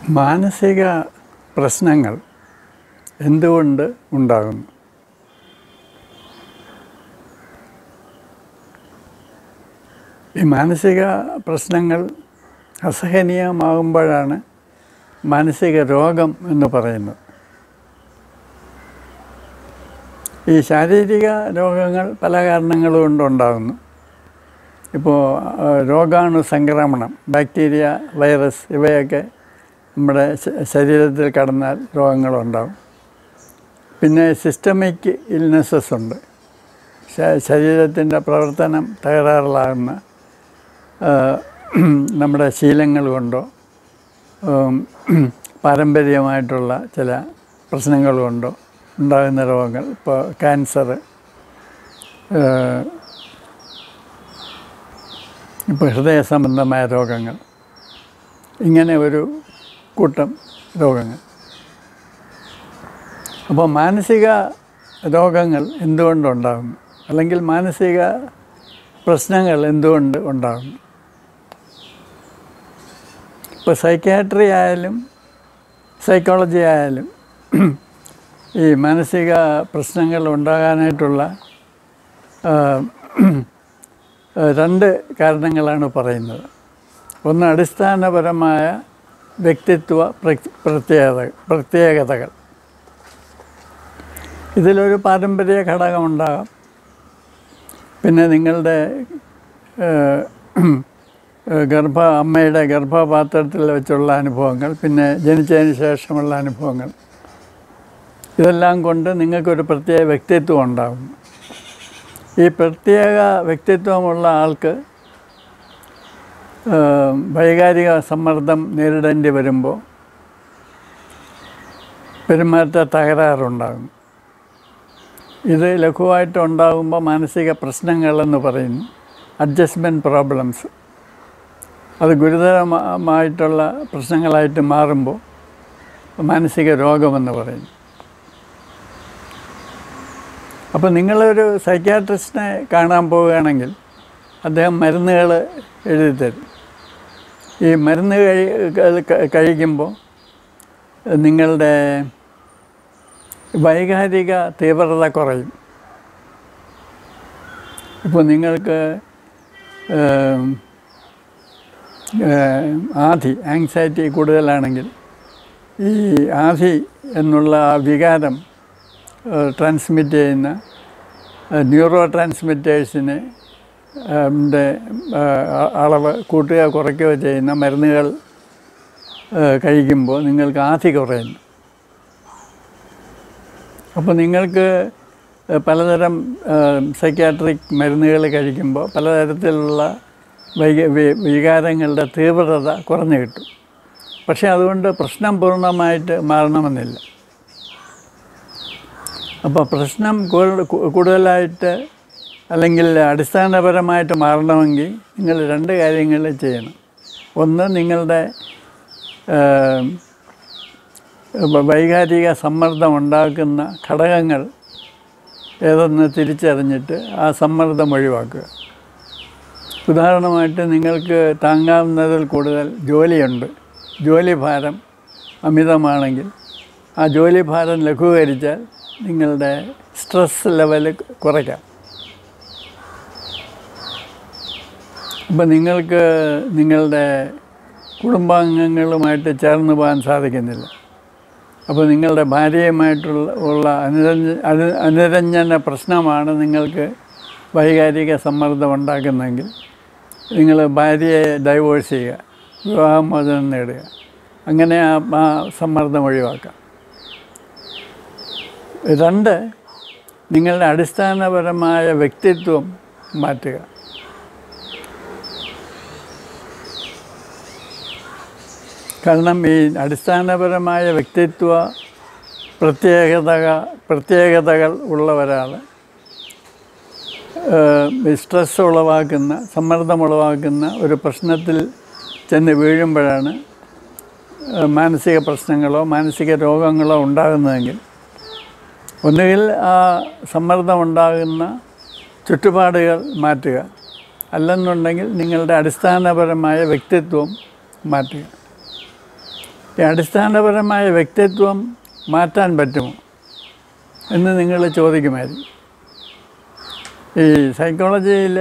മാനസിക പ്രശ്നങ്ങൾ എന്തുകൊണ്ട് ഉണ്ടാകുന്നു ഈ മാനസിക പ്രശ്നങ്ങൾ അസഹനീയമാകുമ്പോഴാണ് മാനസിക രോഗം എന്ന് പറയുന്നത് ഈ ശാരീരിക രോഗങ്ങൾ പല കാരണങ്ങൾ കൊണ്ടുണ്ടാകുന്നു ഇപ്പോൾ ആ, രോഗാണു സംക്രമണം ബാക്ടീരിയ വൈറസ് ഇവയൊക്കെ നമ്മുടെ ശ- ശരീരത്തിൽ കടന്നാൽ രോഗങ്ങളുണ്ടാകും പിന്നെ സിസ്റ്റമിക് ഇൽനെസ്സസ് ഉണ്ട് ശ- ശരീരത്തിൻ്റെ പ്രവർത്തനം തകരാറിലാകുന്ന ആ, നമ്മുടെ ശീലങ്ങൾ കൊണ്ടോ ഉം, പാരമ്പര്യമായിട്ടുള്ള ചില പ്രശ്നങ്ങൾ കൊണ്ടോ ഉണ്ടാകുന്ന രോഗങ്ങൾ ഇപ്പോൾ ക്യാൻസർ ഇപ്പോൾ ഹൃദയ സംബന്ധമായ രോഗങ്ങൾ ഇങ്ങനെ ഒരു കൂട്ടം രോഗങ്ങൾ അപ്പോൾ മാനസിക രോഗങ്ങൾ എന്തുകൊണ്ടുണ്ടാകുന്നു അല്ലെങ്കിൽ മാനസിക പ്രശ്നങ്ങൾ എന്തുകൊണ്ട് ഉണ്ടാകുന്നു ഇപ്പോൾ സൈക്യാട്രി ആയാലും സൈക്കോളജി ആയാലും ഈ മാനസിക പ്രശ്നങ്ങൾ ഉണ്ടാകാനായിട്ടുള്ള ആ, രണ്ട് കാരണങ്ങളാണ് പറയുന്നത് ഒന്ന് അടിസ്ഥാനപരമായ വ്യക്തിത്വ പ്രത്- പ്രത്യേകത പ്രത്യേകതകൾ ഇതിലൊരു പാരമ്പര്യ ഘടകമുണ്ടാകാം പിന്നെ നിങ്ങളുടെ ഏഹ്, ഏഹ്, ഗർഭ അമ്മയുടെ ഗർഭപാത്രത്തിൽ വെച്ചുള്ള അനുഭവങ്ങൾ പിന്നെ ജനിച്ചതിന് ശേഷമുള്ള അനുഭവങ്ങൾ ഇതെല്ലാം കൊണ്ട് നിങ്ങൾക്കൊരു പ്രത്യേക വ്യക്തിത്വം ഉണ്ടാകും ഈ പ്രത്യേക വ്യക്തിത്വമുള്ള ആൾക്ക് ഏഹ്, വൈകാരിക സമ്മർദ്ദം നേരിടേണ്ടി വരുമ്പോൾ പെരുമാറ്റ തകരാറുണ്ടാകും ഇത് ലഘുവായിട്ട് ഉണ്ടാകുമ്പോൾ മാനസിക പ്രശ്നങ്ങളെന്ന് പറയുന്നു അഡ്ജസ്റ്റ്മെൻറ്റ് പ്രോബ്ലംസ് അത് ഗുരുതരമായിട്ടുള്ള പ്രശ്നങ്ങളായിട്ട് മാറുമ്പോൾ മാനസിക രോഗമെന്ന് പറയുന്നു അപ്പോൾ നിങ്ങളൊരു സൈക്യാട്രിസ്റ്റിനെ കാണാൻ പോവുകയാണെങ്കിൽ അദ്ദേഹം മരുന്നുകൾ എഴുതി തരും ഈ മരുന്ന് കഴി ക- കഴിക്കുമ്പോൾ നിങ്ങളുടെ വൈകാരിക തീവ്രത കുറയും ഇപ്പോൾ നിങ്ങൾക്ക് ഏം, ഏം, ആധി ആങ്സൈറ്റി കൂടുതലാണെങ്കിൽ ഈ ആധി എന്നുള്ള ആ വികാരം ട്രാൻസ്മിറ്റ് ചെയ്യുന്ന ന്യൂറോ ട്രാൻസ്മിറ്റേഴ്സിന് ൻ്റെ അളവ് കൂട്ടുക കുറയ്ക്കുകയോ ചെയ്യുന്ന മരുന്നുകൾ ഏഹ്, കഴിക്കുമ്പോൾ നിങ്ങൾക്ക് ആധി കുറയുന്നു അപ്പോൾ നിങ്ങൾക്ക് ഏഹ്, പലതരം സൈക്യാട്രിക് മരുന്നുകൾ കഴിക്കുമ്പോൾ പലതരത്തിലുള്ള വൈക വി- വികാരങ്ങളുടെ തീവ്രത കുറഞ്ഞു കിട്ടും പക്ഷേ അതുകൊണ്ട് പ്രശ്നം പൂർണ്ണമായിട്ട് മാറണമെന്നില്ല അപ്പോൾ പ്രശ്നം കൂടുതൽ കൂടുതലായിട്ട് അല്ലെങ്കിൽ അടിസ്ഥാനപരമായിട്ട് മാറണമെങ്കിൽ നിങ്ങൾ രണ്ട് കാര്യങ്ങൾ ചെയ്യണം ഒന്ന് നിങ്ങളുടെ ഏഹ്, വ- വൈകാരിക സമ്മർദ്ദം ഉണ്ടാക്കുന്ന ഘടകങ്ങൾ ഏതെന്ന് തിരിച്ചറിഞ്ഞിട്ട് ആ സമ്മർദ്ദം ഒഴിവാക്കുക ഉദാഹരണമായിട്ട് നിങ്ങൾക്ക് താങ്ങാവുന്നതിൽ കൂടുതൽ ജോലിയുണ്ട് ജോലി ഭാരം അമിതമാണെങ്കിൽ ആ ജോലി ഭാരം ലഘൂകരിച്ചാൽ നിങ്ങളുടെ സ്ട്രെസ് ലെവൽ കുറയ്ക്കാം അപ്പം നിങ്ങൾക്ക് നിങ്ങളുടെ കുടുംബാംഗങ്ങളുമായിട്ട് ചേർന്ന് പോകാൻ സാധിക്കുന്നില്ല അപ്പോൾ നിങ്ങളുടെ ഭാര്യയുമായിട്ടുള്ള ഉള്ള അനുരഞ്ജ അനു അനുരഞ്ജന പ്രശ്നമാണ് നിങ്ങൾക്ക് വൈകാരിക സമ്മർദ്ദം ഉണ്ടാക്കുന്നതെങ്കിൽ നിങ്ങൾ ഭാര്യയെ ഡൈവോഴ്സ് ചെയ്യുക വിവാഹമോചനം നേടുക അങ്ങനെ ആ ആ സമ്മർദ്ദം ഒഴിവാക്കാം രണ്ട് നിങ്ങളുടെ അടിസ്ഥാനപരമായ വ്യക്തിത്വം മാറ്റുക കാരണം ഈ അടിസ്ഥാനപരമായ വ്യക്തിത്വ പ്രത്യേകത പ്രത്യേകതകൾ ഉള്ള ഒരാൾ സ്ട്രെസ് ഉളവാക്കുന്ന സമ്മർദ്ദം ഉളവാക്കുന്ന ഒരു പ്രശ്നത്തിൽ ചെന്ന് വീഴുമ്പോഴാണ് ഏഹ്, മാനസിക പ്രശ്നങ്ങളോ മാനസിക രോഗങ്ങളോ ഉണ്ടാകുന്നതെങ്കിൽ ഒന്നുകിൽ ആ സമ്മർദ്ദം ഉണ്ടാകുന്ന ചുറ്റുപാടുകൾ മാറ്റുക അല്ലെന്നുണ്ടെങ്കിൽ നിങ്ങളുടെ അടിസ്ഥാനപരമായ വ്യക്തിത്വം മാറ്റുക ഈ അടിസ്ഥാനപരമായ വ്യക്തിത്വം മാറ്റാൻ പറ്റുമോ എന്ന് നിങ്ങൾ ചോദിക്കുമായിരിക്കും ഈ സൈക്കോളജിയിൽ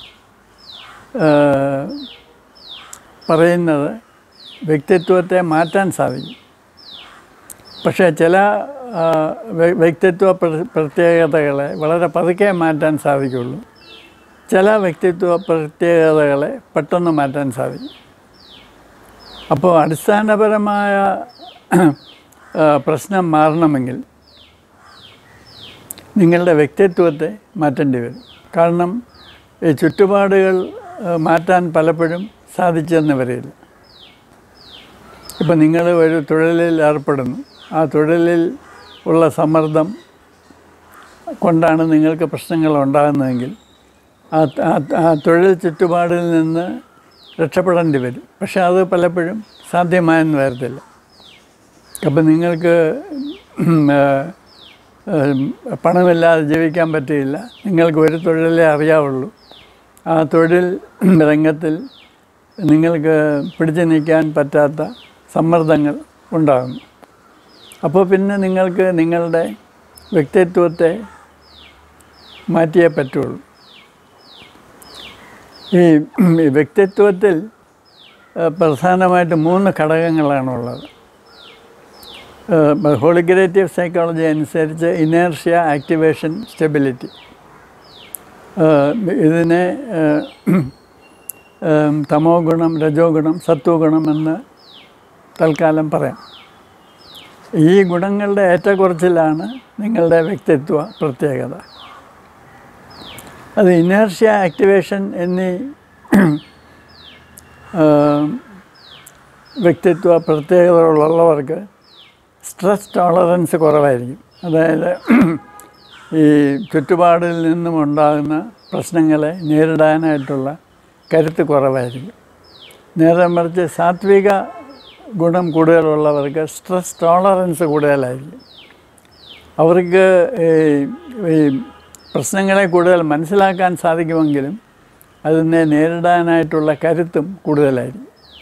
പറയുന്നത് വ്യക്തിത്വത്തെ മാറ്റാൻ സാധിക്കും പക്ഷേ ചില ആ, വ്യ- വ്യക്തിത്വ പ്ര- പ്രത്യേകതകളെ വളരെ പതുക്കെ മാറ്റാൻ സാധിക്കുള്ളൂ ചില വ്യക്തിത്വ പ്രത്യേകതകളെ പെട്ടെന്ന് മാറ്റാൻ സാധിക്കും അപ്പോൾ അടിസ്ഥാനപരമായ ആ, പ്രശ്നം മാറണമെങ്കിൽ നിങ്ങളുടെ വ്യക്തിത്വത്തെ മാറ്റേണ്ടി വരും കാരണം ഈ ചുറ്റുപാടുകൾ ആ, മാറ്റാൻ പലപ്പോഴും സാധിച്ചെന്ന് വരില്ല ഇപ്പം നിങ്ങൾ ഒരു തൊഴിലിൽ ഏർപ്പെടുന്നു ആ തൊഴിലിൽ ഉള്ള സമ്മർദ്ദം കൊണ്ടാണ് നിങ്ങൾക്ക് പ്രശ്നങ്ങൾ ഉണ്ടാകുന്നതെങ്കിൽ ആ ആ- ആ തൊഴിൽ ചുറ്റുപാടിൽ നിന്ന് രക്ഷപ്പെടേണ്ടി വരും പക്ഷെ അത് പലപ്പോഴും സാധ്യമായെന്ന് വരത്തില്ല അപ്പം നിങ്ങൾക്ക് ഉം, ആ, ഉം, പണമില്ലാതെ ജീവിക്കാൻ പറ്റില്ല നിങ്ങൾക്ക് ഒരു തൊഴിലേ അറിയാവുള്ളൂ ആ തൊഴിൽ രംഗത്തിൽ നിങ്ങൾക്ക് പിടിച്ചു നിൽക്കാൻ പറ്റാത്ത സമ്മർദ്ദങ്ങൾ ഉണ്ടാകുന്നു അപ്പോൾ പിന്നെ നിങ്ങൾക്ക് നിങ്ങളുടെ വ്യക്തിത്വത്തെ മാറ്റിയേ പറ്റുള്ളൂ ഈ ഈ വ്യക്തിത്വത്തിൽ ആ, പ്രധാനമായിട്ട് മൂന്ന് ഘടകങ്ങളാണുള്ളത് ഹോളിഗ്രേറ്റീവ് സൈക്കോളജി അനുസരിച്ച് ഇനേർഷ്യ ആക്ടിവേഷൻ സ്റ്റെബിലിറ്റി ഇതിനെ ആ, ഉം, തമോ ഗുണം രജോ ഗുണം സത്വ ഗുണം എന്ന് തൽക്കാലം പറയാം ഈ ഗുണങ്ങളുടെ ഏറ്റക്കുറച്ചിലാണ് നിങ്ങളുടെ വ്യക്തിത്വ പ്രത്യേകത അത് ഇനേർഷ്യ ആക്ടിവേഷൻ എന്നീ ആ, വ്യക്തിത്വ പ്രത്യേകതകളുള്ളവർക്ക് സ്ട്രെസ് ടോളറൻസ് കുറവായിരിക്കും അതായത് ഈ ചുറ്റുപാടിൽ നിന്നും ഉണ്ടാകുന്ന പ്രശ്നങ്ങളെ നേരിടാനായിട്ടുള്ള കരുത്ത് കുറവായിരിക്കും നേരെ മറിച്ച് സാത്വിക ഗുണം കൂടുതലുള്ളവർക്ക് സ്ട്രെസ് ടോളറൻസ് കൂടുതലായിരിക്കും അവർക്ക് ഈ ഈ പ്രശ്നങ്ങളെ കൂടുതൽ മനസ്സിലാക്കാൻ സാധിക്കുമെങ്കിലും അതിനെ നേരിടാനായിട്ടുള്ള കരുത്തും കൂടുതലായിരിക്കും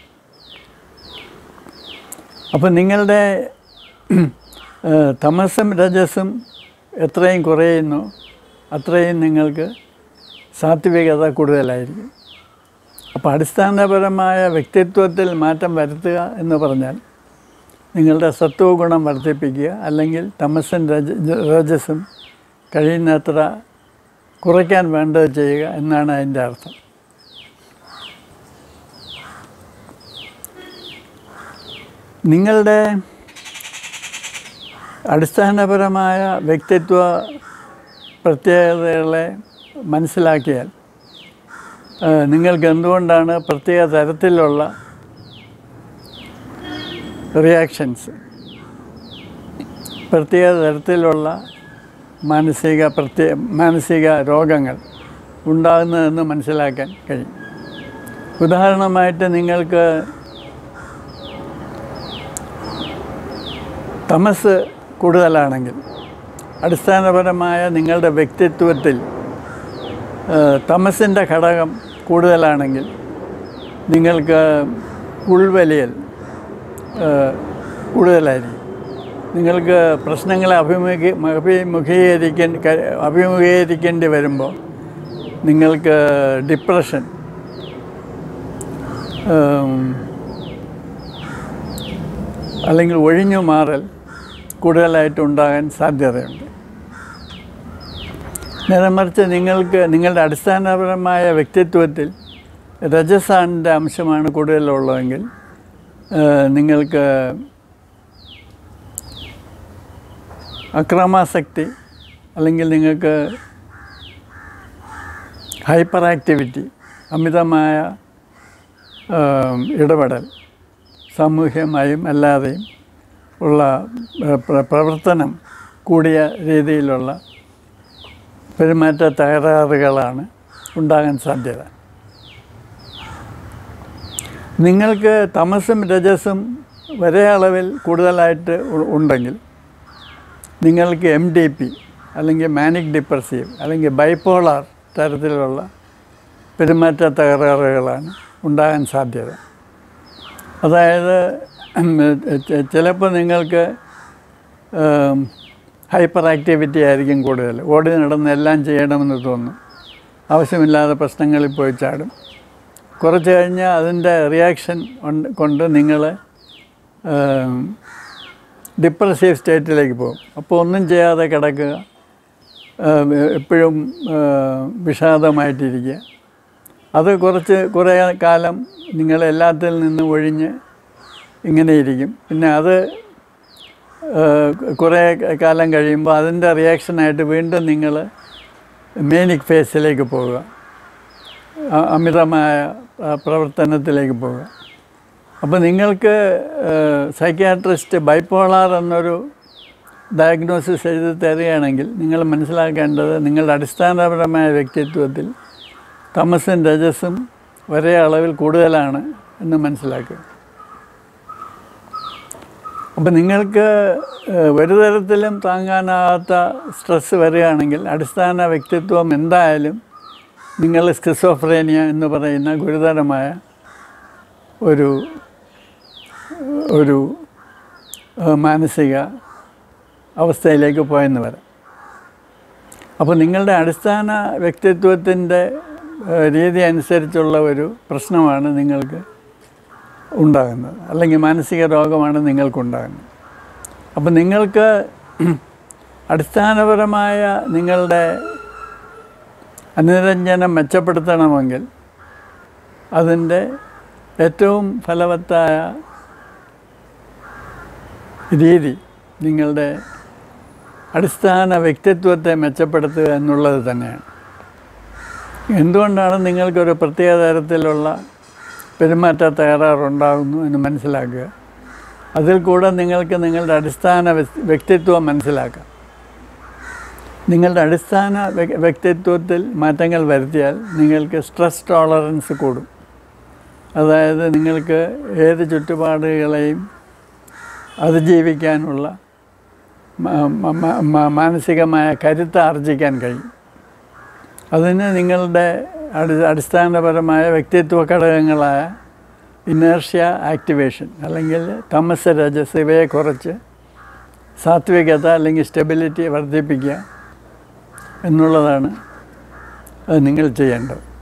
അപ്പം നിങ്ങളുടെ ഏഹ്, തമസും രജസും എത്രയും കുറയുന്നു അത്രയും നിങ്ങൾക്ക് സാത്വികത കൂടുതലായിരിക്കും അപ്പോൾ അടിസ്ഥാനപരമായ വ്യക്തിത്വത്തിൽ മാറ്റം വരുത്തുക എന്ന് പറഞ്ഞാൽ നിങ്ങളുടെ സത്വ ഗുണം വർദ്ധിപ്പിക്കുക അല്ലെങ്കിൽ തമസും രജ രജസും കഴിയുന്നത്ര കുറയ്ക്കാൻ വേണ്ടത് ചെയ്യുക എന്നാണ് അതിൻ്റെ അർത്ഥം നിങ്ങളുടെ അടിസ്ഥാനപരമായ വ്യക്തിത്വ പ്രത്യേകതകളെ മനസ്സിലാക്കിയാൽ ആ, നിങ്ങൾക്ക് എന്തുകൊണ്ടാണ് പ്രത്യേക തരത്തിലുള്ള റിയാക്ഷൻസ് പ്രത്യേക തരത്തിലുള്ള മാനസിക പ്രത്യേ മാനസിക രോഗങ്ങൾ ഉണ്ടാകുന്നതെന്ന് മനസ്സിലാക്കാൻ കഴിയും ഉദാഹരണമായിട്ട് നിങ്ങൾക്ക് തമസ് കൂടുതലാണെങ്കിൽ അടിസ്ഥാനപരമായ നിങ്ങളുടെ വ്യക്തിത്വത്തിൽ തമസിൻ്റെ ഘടകം കൂടുതലാണെങ്കിൽ നിങ്ങൾക്ക് ഉൾവലിയൽ ആ, കൂടുതലായിരിക്കും നിങ്ങൾക്ക് പ്രശ്നങ്ങളെ അഭിമുഖീ അഭിമുഖീകരിക്കാൻ അഭിമുഖീകരിക്കേണ്ടി വരുമ്പോൾ നിങ്ങൾക്ക് ഡിപ്രഷൻ ഉം, അല്ലെങ്കിൽ ഒഴിഞ്ഞു മാറൽ കൂടുതലായിട്ട് ഉണ്ടാകാൻ സാധ്യതയുണ്ട് നേരെ മറിച്ച് നിങ്ങൾക്ക് നിങ്ങളുടെ അടിസ്ഥാനപരമായ വ്യക്തിത്വത്തിൽ രജസാണിൻ്റെ അംശമാണ് കൂടുതലുള്ളതെങ്കിൽ ഏഹ്, നിങ്ങൾക്ക് അക്രമാസക്തി അല്ലെങ്കിൽ നിങ്ങൾക്ക് ഹൈപ്പർ ആക്ടിവിറ്റി അമിതമായ ഏഹ്, ഇടപെടൽ സാമൂഹ്യമായും അല്ലാതെയും ഉള്ള ഏഹ്, പ്ര- പ്രവർത്തനം കൂടിയ രീതിയിലുള്ള പെരുമാറ്റ തകരാറുകളാണ് ഉണ്ടാകാൻ സാധ്യത നിങ്ങൾക്ക് തമസും രജസും ഒരേ അളവിൽ കൂടുതലായിട്ട് ഉ- ഉണ്ടെങ്കിൽ നിങ്ങൾക്ക് എം ഡി പി അല്ലെങ്കിൽ മാനിക് ഡിപ്രസീവ് അല്ലെങ്കിൽ ബൈപ്പോളാർ തരത്തിലുള്ള പെരുമാറ്റ തകരാറുകളാണ് ഉണ്ടാകാൻ സാധ്യത അതായത് ചിലപ്പോൾ നിങ്ങൾക്ക് ഹൈപ്പർ ആക്ടിവിറ്റി ആയിരിക്കും കൂടുതൽ ഓടി നടന്ന് എല്ലാം ചെയ്യണമെന്ന് തോന്നും ആവശ്യമില്ലാതെ പ്രശ്നങ്ങളിൽ പോയി ചാടും കുറച്ച് കഴിഞ്ഞാൽ അതിൻ്റെ റിയാക്ഷൻ കൊണ്ട് നിങ്ങൾ ഡിപ്രസീവ് സ്റ്റേറ്റിലേക്ക് പോകും അപ്പോൾ ഒന്നും ചെയ്യാതെ കിടക്കുക എപ്പോഴും വിഷാദമായിട്ടിരിക്കുക അത് കുറച്ച് കുറേ കാലം നിങ്ങൾ എല്ലാത്തിൽ നിന്നും ഒഴിഞ്ഞ് ഇങ്ങനെ ഇരിക്കും പിന്നെ അത് കുറേ കാലം കഴിയുമ്പോൾ അതിൻ്റെ റിയാക്ഷനായിട്ട് വീണ്ടും നിങ്ങൾ മേനിക് ഫേസിലേക്ക് പോവുക അ- അമിതമായ ആ, പ്രവർത്തനത്തിലേക്ക് പോവുക അപ്പോൾ നിങ്ങൾക്ക് സൈക്യാട്രിസ്റ്റ് ബൈപ്പോളാർ എന്നൊരു ഡയഗ്നോസിസ് എഴുതി തരികയാണെങ്കിൽ നിങ്ങൾ മനസ്സിലാക്കേണ്ടത് നിങ്ങളുടെ അടിസ്ഥാനപരമായ വ്യക്തിത്വത്തിൽ തമസും രജസും ഒരേ അളവിൽ കൂടുതലാണ് എന്ന് മനസ്സിലാക്കുക അപ്പം നിങ്ങൾക്ക് ഏഹ്, ഒരു തരത്തിലും താങ്ങാനാകാത്ത സ്ട്രെസ് വരികയാണെങ്കിൽ അടിസ്ഥാന വ്യക്തിത്വം എന്തായാലും നിങ്ങൾ സ്കിസോഫ്രേനിയ എന്ന് പറയുന്ന ഗുരുതരമായ ഒരു ഒരു ഏഹ്, മാനസിക അവസ്ഥയിലേക്ക് പോയെന്ന് വരാം അപ്പോൾ നിങ്ങളുടെ അടിസ്ഥാന വ്യക്തിത്വത്തിൻ്റെ ഏഹ്, രീതി അനുസരിച്ചുള്ള ഒരു പ്രശ്നമാണ് നിങ്ങൾക്ക് ഉണ്ടാകുന്നത് അല്ലെങ്കിൽ മാനസിക രോഗമാണ് നിങ്ങൾക്കുണ്ടാകുന്നത് അപ്പം നിങ്ങൾക്ക് അടിസ്ഥാനപരമായ നിങ്ങളുടെ അനുരഞ്ജനം മെച്ചപ്പെടുത്തണമെങ്കിൽ അതിൻ്റെ ഏറ്റവും ഫലവത്തായ രീതി നിങ്ങളുടെ അടിസ്ഥാന വ്യക്തിത്വത്തെ മെച്ചപ്പെടുത്തുക എന്നുള്ളത് തന്നെയാണ് എന്തുകൊണ്ടാണ് നിങ്ങൾക്കൊരു പ്രത്യേക തരത്തിലുള്ള പെരുമാറ്റ തകരാറുണ്ടാകുന്നു എന്ന് മനസ്സിലാക്കുക അതിൽ കൂടെ നിങ്ങൾക്ക് നിങ്ങളുടെ അടിസ്ഥാന വ്യക്തി- വ്യക്തിത്വം മനസ്സിലാക്കാം നിങ്ങളുടെ അടിസ്ഥാന വ്യ- വ്യക്തിത്വത്തിൽ മാറ്റങ്ങൾ വരുത്തിയാൽ നിങ്ങൾക്ക് സ്ട്രെസ് ടോളറൻസ് കൂടും അതായത് നിങ്ങൾക്ക് ഏത് ചുറ്റുപാടുകളെയും അതിജീവിക്കാനുള്ള മ- മ- മ- മ- മാനസികമായ കരുത്ത് ആർജിക്കാൻ കഴിയും അതിന് നിങ്ങളുടെ അടി അടിസ്ഥാനപരമായ വ്യക്തിത്വ ഘടകങ്ങളായ ഇനേർഷ്യ ആക്ടിവേഷൻ അല്ലെങ്കിൽ തമസ് രജസ് ഇവയെ കുറച്ച് സാത്വികത അല്ലെങ്കിൽ സ്റ്റെബിലിറ്റി വർദ്ധിപ്പിക്കുക എന്നുള്ളതാണ് അത് നിങ്ങൾ ചെയ്യേണ്ടത്